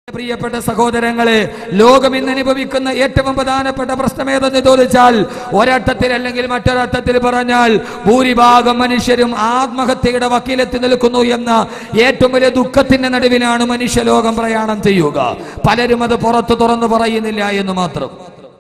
പ്രിയപ്പെട്ട സഹോദരങ്ങളെ ലോകം ഇന്ന് അനുഭവിക്കുന്ന ഏറ്റവും പ്രധാനപ്പെട്ട പ്രശ്നം ഏതെന്ന് ചോദിച്ചാൽ ഒരർത്ഥത്തിൽ അല്ലെങ്കിൽ മറ്റൊരർത്ഥത്തിൽ പറഞ്ഞാൽ ഭൂരിഭാഗം മനുഷ്യരും ആത്മഹത്യയുടെ വക്കീലെത്തി നിൽക്കുന്നു എന്ന ഏറ്റവും വലിയ ദുഃഖത്തിന്റെ നടുവിലാണ് മനുഷ്യലോകം പ്രയാണം ചെയ്യുക പലരും അത് പുറത്തു തുറന്നു പറയുന്നില്ല എന്ന് മാത്രം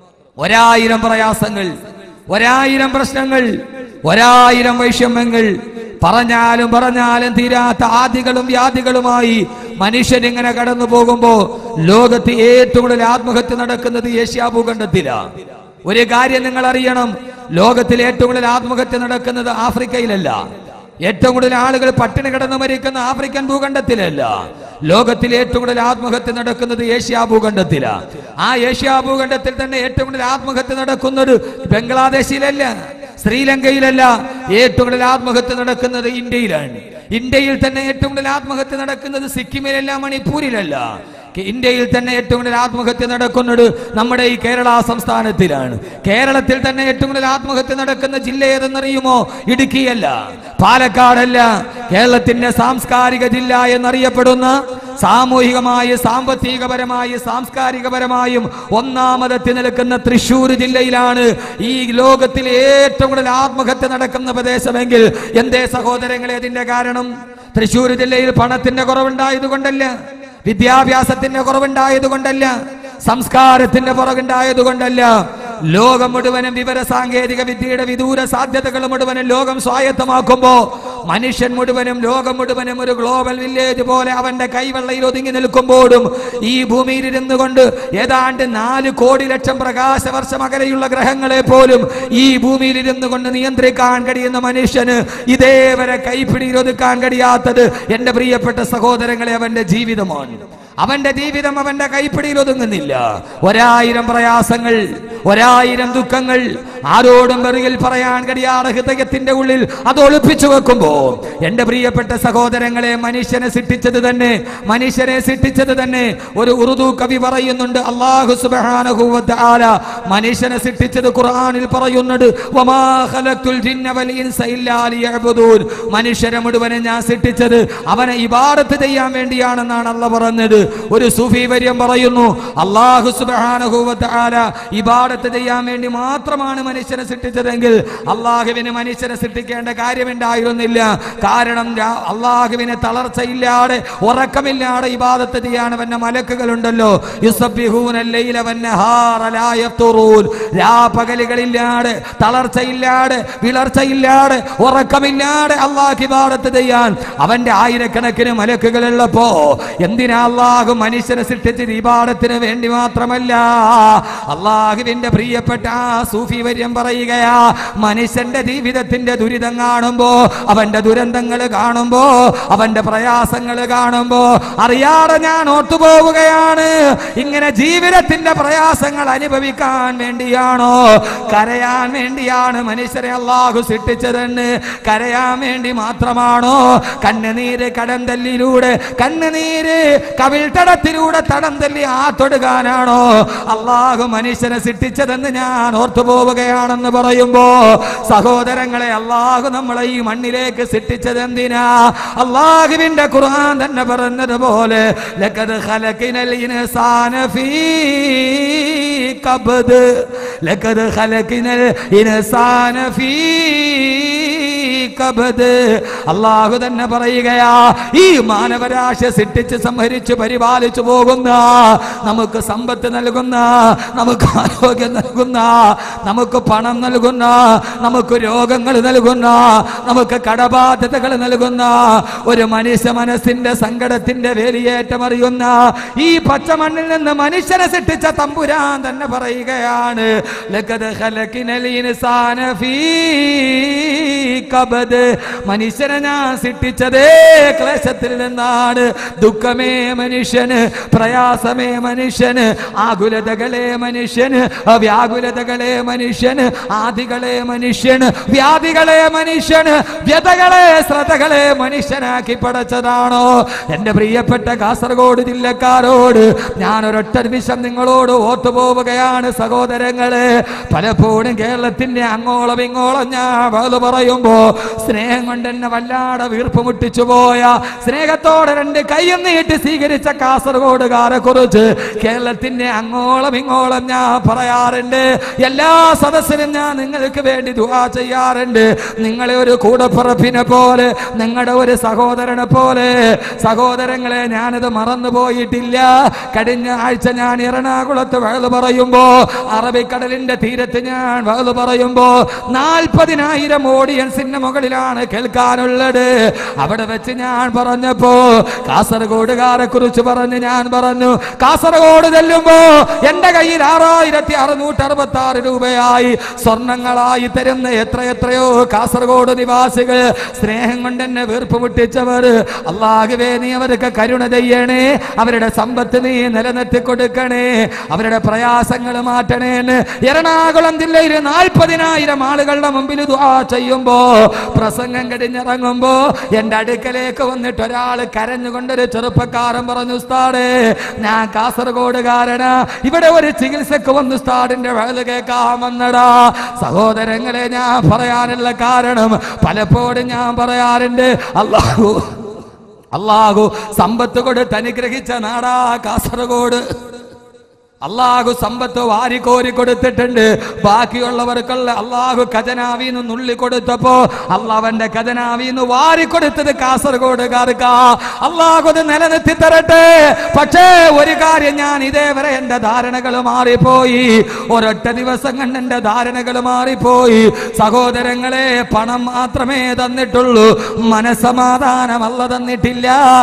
ഒരായിരം പ്രയാസങ്ങൾ ഒരായിരം പ്രശ്നങ്ങൾ ഒരായിരം വൈഷമ്യങ്ങൾ പറഞ്ഞാലും പറഞ്ഞാലും തീരാത്ത ആദികളും വ്യാധികളുമായി മനുഷ്യരിങ്ങനെ കടന്നു പോകുമ്പോ ലോകത്ത് ഏറ്റവും കൂടുതൽ ആത്മഹത്യ നടക്കുന്നത് ഏഷ്യാ ഭൂഖണ്ഡത്തിലാണ് ഒരു കാര്യം നിങ്ങൾ അറിയണം ലോകത്തിൽ ഏറ്റവും കൂടുതൽ ആത്മഹത്യ നടക്കുന്നത് ആഫ്രിക്കയിലല്ല ഏറ്റവും കൂടുതൽ ആളുകൾ പട്ടിണി കിടന്ന് മരിക്കുന്ന ആഫ്രിക്കൻ ഭൂഖണ്ഡത്തിലല്ല ലോകത്തിൽ ഏറ്റവും കൂടുതൽ ആത്മഹത്യ നടക്കുന്നത് ഏഷ്യാ ഭൂഖണ്ഡത്തിലാണ് ആ ഏഷ്യാ ഭൂഖണ്ഡത്തിൽ തന്നെ ഏറ്റവും കൂടുതൽ ആത്മഹത്യ നടക്കുന്നത് ബംഗ്ലാദേശിലല്ല ശ്രീലങ്കയിലല്ല ഏറ്റവും കൂടുതൽ ആത്മഹത്യ നടക്കുന്നത് ഇന്ത്യയിലാണ് ഇന്ത്യയിൽ തന്നെ ഏറ്റവും കൂടുതൽ ആത്മഹത്യ നടക്കുന്നത് സിക്കിമിലല്ല മണിപ്പൂരിലല്ല ഇന്ത്യയിൽ തന്നെ ഏറ്റവും കൂടുതൽ ആത്മഹത്യ നടക്കുന്നത് നമ്മുടെ ഈ കേരള സംസ്ഥാനത്തിലാണ് കേരളത്തിൽ തന്നെ ഏറ്റവും കൂടുതൽ ആത്മഹത്യ നടക്കുന്ന ജില്ല ഏതെന്നറിയുമോ ഇടുക്കിയല്ല പാലക്കാടല്ല കേരളത്തിന്റെ സാംസ്കാരിക ജില്ല എന്നറിയപ്പെടുന്ന സാമൂഹികമായി സാമ്പത്തികപരമായി സാംസ്കാരികപരമായും ഒന്നാമതെത്തി നിൽക്കുന്ന തൃശൂർ ജില്ലയിലാണ് ഈ ലോകത്തിൽ ഏറ്റവും കൂടുതൽ ആത്മഹത്യ നടക്കുന്ന പ്രദേശമെങ്കിൽ എന്തേ സഹോദരങ്ങളെ അതിന്റെ കാരണം തൃശൂർ ജില്ലയിൽ പണത്തിന്റെ കുറവുണ്ടായത് കൊണ്ടല്ല വിദ്യാഭ്യാസത്തിന്റെ കുറവുണ്ടായത് കൊണ്ടല്ല സംസ്കാരത്തിന്റെ പുറകുണ്ടായത് കൊണ്ടല്ല ലോകം മുഴുവനും വിവര സാങ്കേതിക വിദ്യയുടെ വിദൂര സാധ്യതകൾ മുഴുവനും ലോകം സ്വായത്തമാക്കുമ്പോ മനുഷ്യൻ മുഴുവനും ലോകം മുഴുവനും ഒരു ഗ്ലോബൽ വില്ലേജ് പോലെ അവന്റെ കൈവെള്ളയിൽ ഒതുങ്ങി നിൽക്കുമ്പോഴും ഈ ഭൂമിയിൽ ഇരുന്നു കൊണ്ട് ഏതാണ്ട് നാല് കോടി ലക്ഷം പ്രകാശ വർഷം അകലെയുള്ള ഗ്രഹങ്ങളെ പോലും ഈ ഭൂമിയിൽ ഇരുന്നു കൊണ്ട് നിയന്ത്രിക്കാൻ കഴിയുന്ന മനുഷ്യന് ഇതേവരെ കൈപ്പിടിയിൽ ഒതുക്കാൻ കഴിയാത്തത് എന്റെ പ്രിയപ്പെട്ട സഹോദരങ്ങളെ അവന്റെ ജീവിതമാണ് അവന്റെ ജീവിതം അവന്റെ കൈപ്പിടിയിൽ ഒതുങ്ങുന്നില്ല ഒരായിരം പ്രയാസങ്ങൾ ഒരായിരം ദുഃഖങ്ങൾ ആരോടും വെറുകിൽ പറയാൻ കഴിയാതെ ഹൃദയത്തിന്റെ ഉള്ളിൽ അത് ഒളിപ്പിച്ചു വെക്കുമ്പോ എന്റെ പ്രിയപ്പെട്ട സഹോദരങ്ങളെ മനുഷ്യനെ സൃഷ്ടിച്ചത് തന്നെ മനുഷ്യനെ സൃഷ്ടിച്ചത് തന്നെ ഒരു ഉറുദു കവി പറയുന്നുണ്ട് അള്ളാഹു സുബ്ഹാനഹു വ തആല മനുഷ്യനെ സൃഷ്ടിച്ചത് ഖുർആനിൽ പറയുന്നുണ്ട് വമാ ഖലഖ്തുൽ ജിന്ന വൽ ഇൻസ ഇല്ലാ ലിയഅ്ബുദൂൻ മനുഷ്യരെ മുഴുവനും ഞാൻ സൃഷ്ടിച്ചത് അവനെ ഇബാദത്ത് ചെയ്യാൻ വേണ്ടിയാണെന്നാണ് അല്ല പറഞ്ഞത് ഒരു സൂഫി വര്യം പറയുന്നു അള്ളാഹു സുബ്ഹാനഹു വ തആല ഇബാദത്ത് ചെയ്യാൻ വേണ്ടി മാത്രമാണ് മനുഷ്യനെ സൃഷ്ടിച്ചതെങ്കിൽ അള്ളാഹുവിന് മനുഷ്യനെ സൃഷ്ടിക്കേണ്ട കാര്യമുണ്ടായിരുന്നില്ല കാരണം രാ- അള്ളാഹുവിന് തളർച്ചയില്ലാതെ ഉറക്കമില്ലാതെ ഇബാദത്ത് ചെയ്യാൻ അവന്റെ മലക്കുകളുണ്ടല്ലോ യുസബ്ബിഹൂന ലൈല വന്നഹാറ ലാ യഫ്തുറൂൻ രാപകലുകളില്ലാതെ തളർച്ചയില്ലാതെ വിളർച്ചയില്ലാതെ ഉറക്കമില്ലാതെ അള്ളാഹ് ഇബാദത്ത് ചെയ്യാൻ അവന്റെ ആയിരക്കണക്കിന് മലക്കുകളുള്ളപ്പോ എന്തിനാ അള്ളാഹു മനുഷ്യനെ സൃഷ്ടിച്ചത് ഇബാദത്തിന് വേണ്ടി മാത്രമല്ല അള്ളാഹുവിന്റെ പ്രിയപ്പെട്ട ആ സൂഫി വര്യം പറയുകയാ മനുഷ്യന്റെ ജീവിതത്തിന്റെ ദുരിതം കാണുമ്പോ അവന്റെ ദുരന്തങ്ങൾ കാണുമ്പോ അവന്റെ പ്രയാസങ്ങൾ കാണുമ്പോ അറിയാതെ ഞാൻ ഓട്ടുപോവുകയാണ് ഇങ്ങനെ ജീവിതത്തിന്റെ പ്രയാസങ്ങൾ അനുഭവിക്കാൻ വേണ്ടിയാണോ കരയാൻ വേണ്ടിയാണ് മനുഷ്യരെ അള്ളാഹു സൃഷ്ടിച്ചതെന്ന് കരയാൻ വേണ്ടി മാത്രമാണോ കണ്ണുനീര് കടന്തല്ലിലൂടെ കണ്ണുനീര് കവിൾ തടത്തിലൂടെ തടം തല്ലി ആ തൊടുകാനാണോ അള്ളാഹു മനുഷ്യനെ സൃഷ്ടിച്ചതെന്ന് ഞാൻ ഓർത്തു പോവുകയാണെന്ന് പറയുമ്പോ സഹോദരങ്ങളെ അള്ളാഹു നമ്മളെ ഈ മണ്ണിലേക്ക് സൃഷ്ടിച്ചത് എന്തിനാ അള്ളാഹുവിന്റെ ഖുർആൻ തന്നെ പറഞ്ഞതുപോലെ ലഖദ് ഖലഖിനൽ ഇൻസാന ഫീ കബ്ദ് ലഖദ് ഖലഖിനൽ ഇൻസാന ഫീ കബദ് അള്ളാഹു തന്നെ പറയുകയാ ഈ മാനവരാശ സൃഷ്ടിച്ച് സംഹരിച്ച് പരിപാലിച്ചു പോകുന്ന നമുക്ക് സമ്പത്ത് നൽകുന്ന നമുക്ക് ആരോഗ്യം നൽകുന്ന നമുക്ക് പണം നൽകുന്ന നമുക്ക് രോഗങ്ങൾ നൽകുന്ന നമുക്ക് കടബാധ്യതകൾ നൽകുന്ന ഒരു മനുഷ്യ മനസ്സിന്റെ സങ്കടത്തിന്റെ വേലിയേറ്റം അറിയുന്ന ഈ പച്ചമണ്ണിൽ നിന്ന് മനുഷ്യനെ സൃഷ്ടിച്ച തമ്പുരാൻ തന്നെ പറയുകയാണ് ലഖദ് ഖലഖിനൽ ഇൻസാന ഫീ കബദ് മനുഷ്യനെ ഞാൻ സൃഷ്ടിച്ചതേ ക്ലേശത്തിൽ നിന്നാണ് ദുഃഖമേ മനുഷ്യന് പ്രയാസമേ മനുഷ്യന് ആകുലതകളെ മനുഷ്യന് വ്യാകുലതകളെ മനുഷ്യന് ആദികളെ മനുഷ്യന് വ്യാധികളെ മനുഷ്യന് വ്യതകളെ ശ്രദ്ധകളെ മനുഷ്യനാക്കി പടച്ചതാണോ എന്റെ പ്രിയപ്പെട്ട കാസർഗോഡ് ജില്ലക്കാരോട് ഞാൻ ഒരൊറ്റ നിമിഷം നിങ്ങളോട് ഓത്തുപോവുകയാണ് സഹോദരങ്ങളെ പലപ്പോഴും കേരളത്തിന്റെ അങ്ങോളം ഇങ്ങോളം ഞാൻ അത് പറയുമ്പോ സ്നേഹം കൊണ്ട് എന്നെ വല്ലാതെ വീർപ്പ് മുട്ടിച്ചു പോയ സ്നേഹത്തോടെ രണ്ട് കൈയും നീട്ടി സ്വീകരിച്ച കാസർഗോഡുകാരെ കുറിച്ച് കേരളത്തിന്റെ അങ്ങോളം ഇങ്ങോളം ഞാൻ പറയാറുണ്ട് എല്ലാ സദസ്സിലും ഞാൻ നിങ്ങൾക്ക് വേണ്ടി ദുആ ചെയ്യാറുണ്ട് നിങ്ങളെ ഒരു കൂടപ്പുറപ്പിനെ പോലെ നിങ്ങളുടെ ഒരു സഹോദരനെ പോലെ സഹോദരങ്ങളെ ഞാനത് മറന്നു പോയിട്ടില്ല കഴിഞ്ഞ ആഴ്ച ഞാൻ എറണാകുളത്ത് വഴുത് പറയുമ്പോ അറബിക്കടലിന്റെ തീരത്ത് ഞാൻ വഴുത് പറയുമ്പോ നാൽപ്പതിനായിരം ഓഡിയൻസിന്റെ മുകളിലാണ് കേൾക്കാനുള്ളത് അവിടെ വെച്ച് ഞാൻ പറഞ്ഞപ്പോ കാസർഗോഡുകാരെ കുറിച്ച് പറഞ്ഞ് ഞാൻ പറഞ്ഞു കാസർഗോഡ് ചെല്ലുമ്പോ എന്റെ കയ്യിൽ ആറായിരത്തി അറുന്നൂറ്റി അറുപത്തി ആറ് രൂപയായി സ്വർണങ്ങളായി തരുന്ന എത്ര എത്രയോ കാസർഗോഡ് നിവാസികൾ സ്നേഹം കൊണ്ട് എന്നെ വീർപ്പ് മുട്ടിച്ചവർ അള്ളാഹുവേ നീ അവർക്ക് കരുണ ചെയ്യണേ അവരുടെ സമ്പത്ത് നീ നിലനിർത്തി കൊടുക്കണേ അവരുടെ പ്രയാസങ്ങൾ മാറ്റണേ എന്ന് എറണാകുളം ജില്ലയിൽ നാൽപ്പതിനായിരം ആളുകളുടെ മുമ്പിൽ ദുആ ചെയ്യുമ്പോ പ്രസംഗം കഴിഞ്ഞിറങ്ങുമ്പോ എന്റെ അടുക്കലേക്ക് വന്നിട്ട് ഒരാൾ കരഞ്ഞുകൊണ്ടൊരു ചെറുപ്പക്കാരൻ പറഞ്ഞു ഉസ്താദേ ഞാൻ കാസർഗോഡുകാരനാ ഇവിടെ ഒരു ചികിത്സക്ക് വന്ന് ഉസ്താദിന്റെ വഴുത് കേൾക്കാൻ വന്നടാ സഹോദരങ്ങളെ ഞാൻ പറയാനുള്ള കാരണം പലപ്പോഴും ഞാൻ പറയാറുണ്ട് അള്ളാഹു അള്ളാഹു സമ്പത്ത് കൊടുത്ത് അനുഗ്രഹിച്ച നാടാ കാസർഗോഡ് അള്ളാഹു സമ്പത്ത് വാരിക്കോരി കൊടുത്തിട്ടുണ്ട് ബാക്കിയുള്ളവർക്കുള്ള അള്ളാഹു ഖജനാവിന്ന് നുള്ളി കൊടുത്തപ്പോ അള്ളാഹുവിന്റെ ഖജനാവിന്ന് വാരി കൊടുത്തത് കാസർഗോഡുകാർക്ക് അള്ളാഹു അത് നിലനിർത്തി തരട്ടെ പക്ഷേ ഒരു കാര്യം ഞാൻ ഇതേവരെ എന്റെ ധാരണകൾ മാറിപ്പോയി ഒരൊറ്റ ദിവസം കണ്ട് എന്റെ ധാരണകൾ മാറിപ്പോയി സഹോദരങ്ങളെ പണം മാത്രമേ തന്നിട്ടുള്ളൂ മനസമാധാനമല്ല തന്നിട്ടില്ല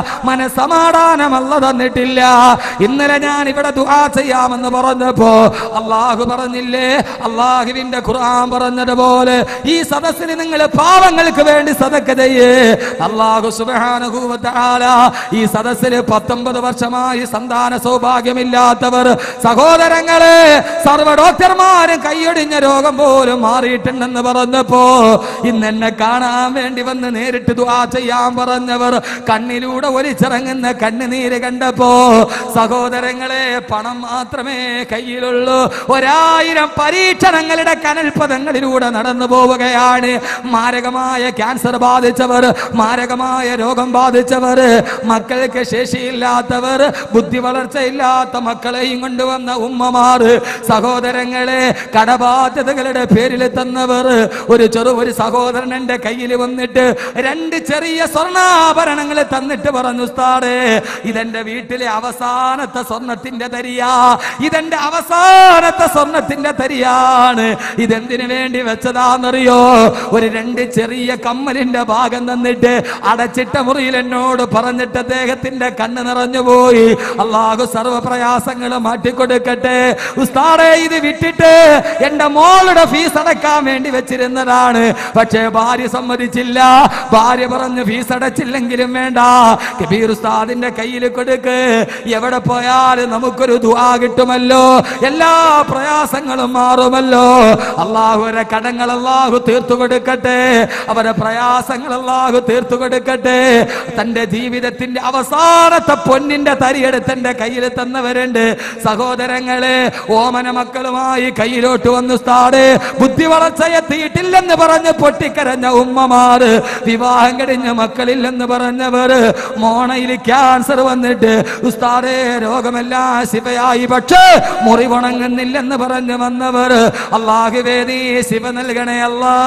മനസമാധാനമല്ല തന്നിട്ടില്ല ഇന്നലെ ഞാൻ ഇവിടെ ദുആ ചെയ്യാമെന്ന് പറഞ്ഞപ്പോ അള്ളാഹു പറഞ്ഞില്ലേ അള്ളാഹുവിന്റെ ഖുർആൻ പറഞ്ഞതുപോലെ ഈ സദസ്സിന് നിങ്ങൾ പാവങ്ങൾക്ക് വേണ്ടി സദക്ക ചെയ്യേ അള്ളാഹു സുബ്ഹാനഹു വ തആല ഈ സദസ്സിൽ പത്തൊമ്പത് വർഷമായി സന്താന സൗഭാഗ്യമില്ലാത്തവർ സഹോദരങ്ങളെ സർവ്വ ഡോക്ടർമാരും കൈയൊടിഞ്ഞ രോഗം പോലും മാറിയിട്ടുണ്ടെന്ന് പറഞ്ഞപ്പോ ഇന്ന് എന്നെ കാണാൻ വേണ്ടി വന്ന് നേരിട്ട് ദുആ ചെയ്യാൻ പറഞ്ഞവർ കണ്ണിലൂടെ ഒലിച്ചിറങ്ങുന്ന കണ്ണുനീര് കണ്ടപ്പോ സഹോദരങ്ങളെ പണം മാത്രമേ കയ്യിലുള്ളൂ ഒരായിരം പരീക്ഷണങ്ങളുടെ കനൽപദങ്ങളിലൂടെ നടന്നു പോവുകയാണ് മാരകമായ ക്യാൻസർ ബാധിച്ചവർ മാരകമായ രോഗം ബാധിച്ചവർ മക്കൾക്ക് ശേഷിയില്ലാത്തവർ ബുദ്ധി വളർച്ചയില്ലാത്ത മക്കളെയും കൊണ്ടുവന്ന ഉമ്മമാർ സഹോദരങ്ങളെ കടബാധ്യതകളുടെ പേരിൽ തന്നവർ ഒരു ചെറു ഒരു സഹോദരൻ എന്റെ കയ്യിൽ വന്നിട്ട് രണ്ട് ചെറിയ സ്വർണ്ണാഭരണങ്ങൾ തന്നിട്ട് പറഞ്ഞു ഉസ്താദേ ഇതെന്റെ വീട്ടിലെ അവസാനത്തെ സ്വർണത്തിന്റെ തരിയാ ഇതെന്റെ അവസാനത്തെ സ്വർണത്തിന്റെ തരിയാണ് ഇതെന്തിനു വേണ്ടി വെച്ചതാന്നറിയോ ഒരു രണ്ട് ചെറിയ കമ്മലിന്റെ ഭാഗം തന്നിട്ട് അടച്ചിട്ട മുറിയിൽ എന്നോട് പറഞ്ഞിട്ട് അദ്ദേഹത്തിന്റെ കണ്ണ് നിറഞ്ഞു പോയി അള്ളാഹു സർവ്വ പ്രയാസങ്ങളും മാറ്റിക്കൊടുക്കട്ടെ ഉസ്താദേ ഇത് വിട്ടിട്ട് എന്റെ മോളുടെ ഫീസ് അടക്കാൻ വേണ്ടി വെച്ചിരുന്നതാണ് പക്ഷേ ഭാര്യ സമ്മതിച്ചില്ല ഭാര്യ പറഞ്ഞു ഫീസ് അടച്ചില്ലെങ്കിലും വേണ്ട കബീർ ഉസ്താദിന്റെ കയ്യിൽ കൊടുക്ക് എവിടെ പോയാലും നമുക്കൊരു ദുആ കിട്ടുമല്ലോ എല്ലാ പ്രയാസങ്ങളും മാറുമല്ലോ അള്ളാഹുരെ കടങ്ങൾ അള്ളാഹു തീർത്തു കൊടുക്കട്ടെ അവരെ പ്രയാസങ്ങൾ അള്ളാഹു തീർത്തു കൊടുക്കട്ടെ തന്റെ ജീവിതത്തിന്റെ അവസാനത്തെ പൊന്നിന്റെ തരിയെടുത്ത് എന്റെ കയ്യിൽ തന്നവരുണ്ട് സഹോദരങ്ങളെ ഓമന മക്കളുമായി കയ്യിലോട്ട് വന്നു സ്ഥാട് ബുദ്ധി വളർച്ച എത്തിയിട്ടില്ലെന്ന് പറഞ്ഞ് പൊട്ടിക്കരഞ്ഞ ഉമ്മമാര് വിവാഹം കഴിഞ്ഞ മക്കളില്ലെന്ന് പറഞ്ഞവർ മോണയിൽ ക്യാൻസർ വന്നിട്ട് ഉസ്താദേ രോഗമെല്ലാം ശിവയായി പക്ഷേ മുറിവുണങ്ങുന്നില്ലെന്ന് പറഞ്ഞു വന്നവർ അള്ളാഹുവേ നീ ശിവ നൽകണേ അല്ലാ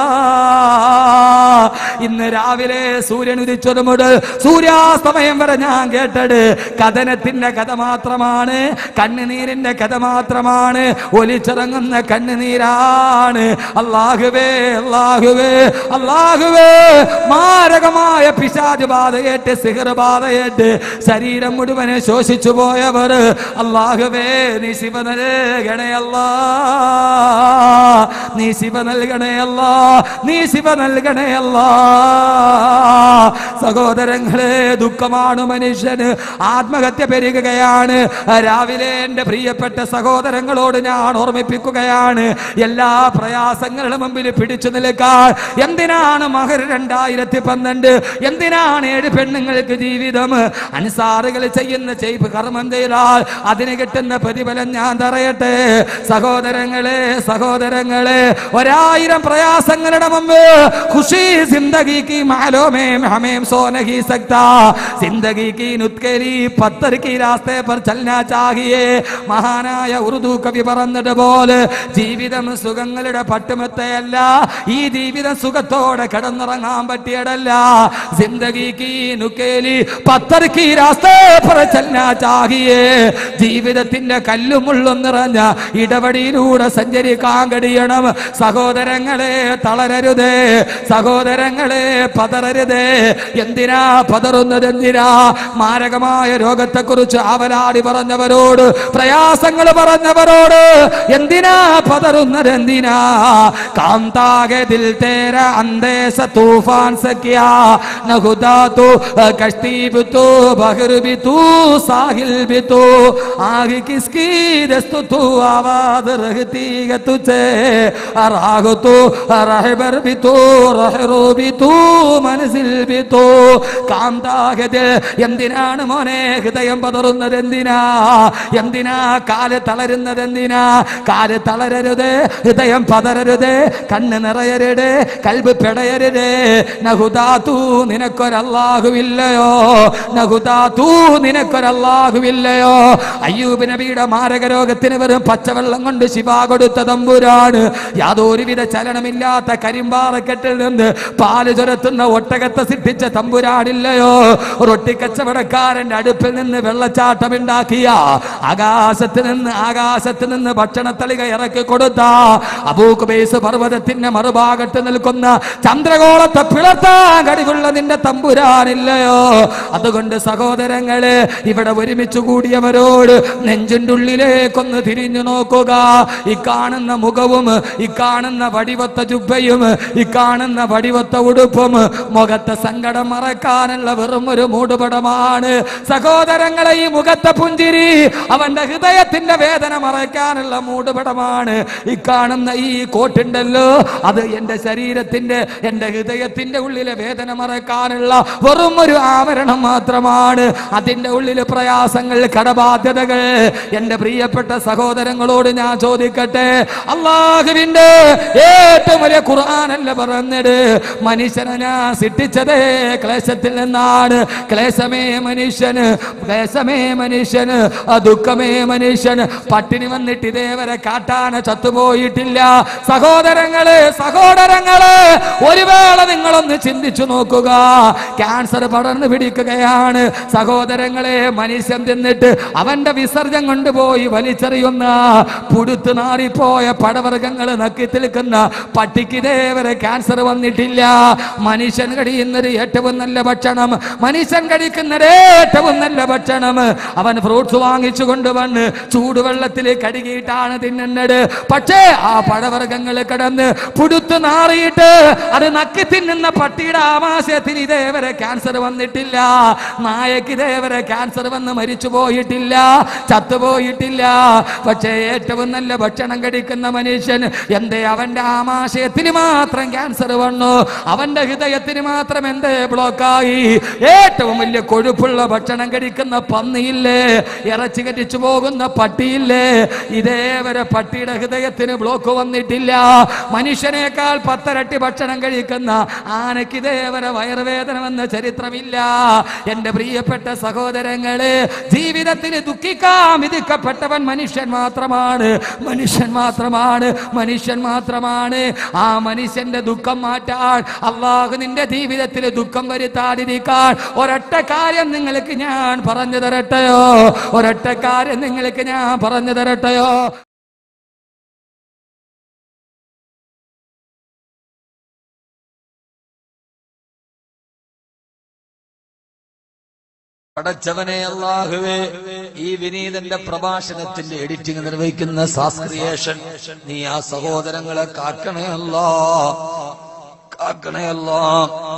ഇന്ന് രാവിലെ സൂര്യൻ ഉദിച്ചത് മുതൽ സൂര്യാസ്തമയം വരെ ഞാൻ കേട്ടത് കഥനത്തിന്റെ കഥ മാത്രമാണ് കണ്ണുനീരിന്റെ കഥ മാത്രമാണ് ഒലിച്ചിറങ്ങുന്ന കണ്ണുനീരാണ് അള്ളാഹുവേ അള്ളാഹുവേ അള്ളാഹുവേ മാരകമായ പിശാച് ബാധയേറ്റ് സിഹർ ബാധയേറ്റ് ശരീരം മുഴുവനെ ശോഷിച്ചു പോയവർ അള്ളാഹുവേ നീ ശിവ നൽകണയല്ലാ നീ ശിവ നൽകണയല്ലാ നീ ശിവ നൽകണയല്ലാ സഹോദരങ്ങളെ ദുഃഖമാണ് മനുഷ്യന് ആത്മഹത്യ പെരുകുകയാണ് രാവിലെ എൻ്റെ പ്രിയപ്പെട്ട സഹോദരങ്ങളോട് ഞാൻ ഓർമ്മിപ്പിക്കുകയാണ് എല്ലാ പ്രയാസങ്ങളുടെ മുമ്പിൽ പിടിച്ചു നിൽക്കാൻ എന്തിനാണ് മഹർ രണ്ടായിരത്തി പന്ത്രണ്ട് എന്തിനാണ് ഏഴ് പെണ്ണുങ്ങൾക്ക് ജീവിതം അൻസാറുകൾ ചെയ്യുന്ന ചെയ്ത് കർമ്മം ചെയ്താൽ അതിന് കിട്ടുന്ന പ്രതിഫലം ഞാൻ തറയട്ടെ സഹോദരങ്ങളെ സഹോദരങ്ങളെ ഒരായിരം പ്രയാസങ്ങളുടെ മുമ്പ് ഖുഷി जिंदगी की मालो में हमें सो नहीं सकता जिंदगी की നുത്കരി പത്തർ की रास्ते पर चलना चाहिए മഹാനായ ഉറുദു കവി പറഞ്ഞതുപോലെ ജീവിതം സുഖങ്ങളുടെ പട്ടുമെത്തയല്ല ഈ ജീവിതം സുഖത്തോടെ കിടന്നുറങ്ങാൻ പറ്റിയതല്ല जिंदगी की നുക്കേലി പത്തർ की रास्ते पर चलना चाहिए ജീവിതത്തിന്റെ കല്ലും മുള്ളും നിറഞ്ഞ ഇടപടിയിലൂടെ സഞ്ചരിക്കാൻ കഴിയണം സഹോദരങ്ങളെ തളരരുതേ സഹോദരങ്ങളെ പതറരുതേ എന്തിനാ പതറുന്നത് എന്തിനാ മാരകമായ രോഗത്തെക്കുറിച്ച് അവലാടി പറഞ്ഞവരോട് പ്രയാസങ്ങൾ പറഞ്ഞവരോട് എന്തിനാ പതറുന്നത് എന്തിനാ കാന്താകെ ദിൽ തേര അന്തേസ തൂഫാൻ സഖ്യ നഹുദാ തൂ കഷ്തി ബി തൂ ബഹർ ബി തൂ സാഹിൽ ബി തൂ ആഗ് കിസ്കി ദസ്തു തൂ ആവാദ് रहती है तुझे राग तो रहबर भी तो रहरो भी तो മനസ്സിൽ भी तो കാന്താകത് എന്തിനാണ് മോനെ ഹൃദയം പതറുന്നത് എന്തിനാ എന്തിനാ കാല് തളരുന്നത് എന്തിനാ കാല് തളരരുത് ഹൃദയം പതരരുത് കണ്ണ് നിറയരുത് കൽബ് പിടയരുത് നഹുദാത്തു നിനക്കൊരല്ലാഹുവില്ലയോ നഹുദാത്തു നിനക്കൊരല്ലാഹുവില്ലയോ അയ്യൂബ് നബിയുടെ മാരക രോഗത്തിന് വെറും പച്ചവെള്ളം കൊണ്ട് ശിവ കൊടുത്ത തമ്പുരാണ് യാതൊരുവിധ ചലനമില്ലാത്ത കരിമ്പാറക്കെട്ടിൽ നിന്ന് പാല് ചുരത്തുന്ന ഒട്ടകത്തെ സിട്ടിച്ച തമ്പുരാനില്ലയോ റൊട്ടിക്കച്ചവടക്കാരന്റെ അടുപ്പിൽ നിന്ന് വെള്ളച്ചാട്ടമുണ്ടാക്കിയ ആകാശത്ത് നിന്ന് ആകാശത്ത് നിന്ന് ഭക്ഷണത്തളിക ഇറക്കി കൊടുത്ത അബൂക്കുബേസ് പർവ്വതത്തിന്റെ മറുഭാഗത്ത് നിൽക്കുന്ന ചന്ദ്രഗോളത്തെ പിളർത്താൻ കഴിവുള്ള നിന്റെ തമ്പുരാനില്ലയോ അതുകൊണ്ട് സഹോദരങ്ങളെ ഇവിടെ ഒരുമിച്ച് കൂടിയവരോട് നെഞ്ചിൻ്റെ ഉള്ളിലേക്കൊന്ന് തിരിഞ്ഞു നോക്കുക ഈ കാണുന്ന മുഖവും ഈ കാണുന്ന വടിവത്ത ജുബയും ഈ കാണുന്ന വടിവത്ത ഉടുപ്പും മുഖത്തെ സങ്കടം മറക്കാനുള്ള വെറും ഒരു മൂടുപടമാണ് സഹോദരങ്ങളെ ഈ മുഖത്തെ പുഞ്ചിരി അവന്റെ ഹൃദയത്തിന്റെ വേദന മറയ്ക്കാനുള്ള മൂടുപടമാണ് ഈ കാണുന്ന ഈ കോട്ടുണ്ടല്ലോ അത് എന്റെ ശരീരത്തിന്റെ എന്റെ ഹൃദയത്തിന്റെ ഉള്ളിലെ വേദന മറക്കാനുള്ള വെറും ഒരു ആവരണം മാത്രമാണ് അതിന്റെ ഉള്ളിൽ പ്രയാസങ്ങൾ കടബാധ്യതകൾ എന്റെ പ്രിയപ്പെട്ട സഹോദരങ്ങളോട് ഞാൻ ചോദിക്കട്ടെ അള്ളാഹുവിന്റെ ഏറ്റവും വലിയ ഖുർആനല്ല പറഞ്ഞത് മനുഷ്യനെ ഞാൻ സൃഷ്ടിച്ചതേ ക്ലേശത്തിൽ നിന്നാണ് ക്ലേശമേ മനുഷ്യന് ക്ലേശമേ മനുഷ്യന് ആ ദുഃഖമേ മനുഷ്യന് പട്ടിണി വന്നിട്ട് ഇതേവരെ കാട്ടാന ചത്തുപോയിട്ടില്ല സഹോദരങ്ങളെ സഹോദരങ്ങളെ ഒരു വേള നിങ്ങളൊന്ന് ചിന്തിച്ചു നോക്കുക ക്യാൻസർ പടർന്നു പിടിക്കുകയാണ് സഹോദരങ്ങളെ മനുഷ്യൻ തിന്നിട്ട് അവന്റെ വിസർജം കൊണ്ടുപോയി വലിച്ചെറിയുന്ന പുടുത്തു നാറിപ്പോയ പടവർഗങ്ങൾ നക്കി നിൽക്കുന്ന പട്ടിക്ക് ഇതേവരെ ക്യാൻസർ വന്നിട്ടില്ല മനുഷ്യൻ കഴിയുന്നത് ഏറ്റവും നല്ല ഭക്ഷണം മനുഷ്യൻ കഴിക്കുന്നത് ഏറ്റവും നല്ല ഭക്ഷണം അവൻ ഫ്രൂട്ട്സ് വാങ്ങിച്ചു കൊണ്ടുവന്ന് ചൂടുവെള്ളത്തിൽ കഴുകിയിട്ടാണ് തിന്നുന്നത് പക്ഷേ ആ പഴവർഗ്ഗങ്ങൾ കിടന്ന് പുടുത്തു നാറിയിട്ട് അത് നക്കി തിന്നുന്ന പട്ടിയുടെ ആമാശയത്തിന് ഇതേവരെ ക്യാൻസർ വന്നിട്ടില്ല നായക്ക് ഇതേവരെ ക്യാൻസർ വന്ന് മരിച്ചു പോയിട്ടില്ല ചത്തുപോയിട്ടില്ല പക്ഷേ ഏറ്റവും നല്ല ഭക്ഷണം കഴിക്കുന്ന മനുഷ്യൻ എന്തേ അവന്റെ ആമാശയത്തിന് മാത്രം ക്യാൻസർ വന്നു അവന്റെ ഹൃദയത്തിന് മാത്രം എന്തേ ബ്ലോക്കായി ഏറ്റവും വലിയ കൊഴുപ്പുള്ള ഭക്ഷണം കഴിക്കുന്ന പന്നിയില്ലേ ഇറച്ചി കടിച്ചു പോകുന്ന പട്ടിയില്ലേ ഇതേവരെ പട്ടിയുടെ ഹൃദയത്തിന് ബ്ലോക്ക് വന്നിട്ടില്ല മനുഷ്യനേക്കാൾ പത്തരട്ടി ഭക്ഷണം കഴിക്കുന്ന ആനയ്ക്ക് ഇതേവരെ വയറുവേദന വന്ന ചരിത്രമില്ല എന്റെ പ്രിയപ്പെട്ട സഹോദരങ്ങളെ ജീവിതത്തിന് ദുഃഖിക്കാൻ വിധിക്കപ്പെട്ടവൻ മനുഷ്യൻ മാത്രമാണ് മനുഷ്യൻ മാത്രമാണ് മനുഷ്യൻ മാത്രമാണ് ആ മനുഷ്യന്റെ ദുഃഖം മാറ്റാൻ അള്ളാഹു നിന്റെ ജീവിതത്തിൽ ദുഃഖം വരുത്താതിരിക്കാൻ ഒരൊറ്റ കാര്യം നിങ്ങൾക്ക് ഞാൻ പറഞ്ഞു തരട്ടെയോ ഒരൊറ്റ കാര്യം നിങ്ങൾക്ക് ഞാൻ പറഞ്ഞു തരട്ടെയോ പടച്ചവനെ അള്ളാഹുവേ ഈ വിനീതന്റെ പ്രഭാഷണത്തിന്റെ എഡിറ്റിംഗ് നിർവഹിക്കുന്ന സാസ്ക്രിയേഷൻ നീ ആ സഹോദരങ്ങളെ കാക്കണേ അല്ലാ കാക്കണേ അല്ലാ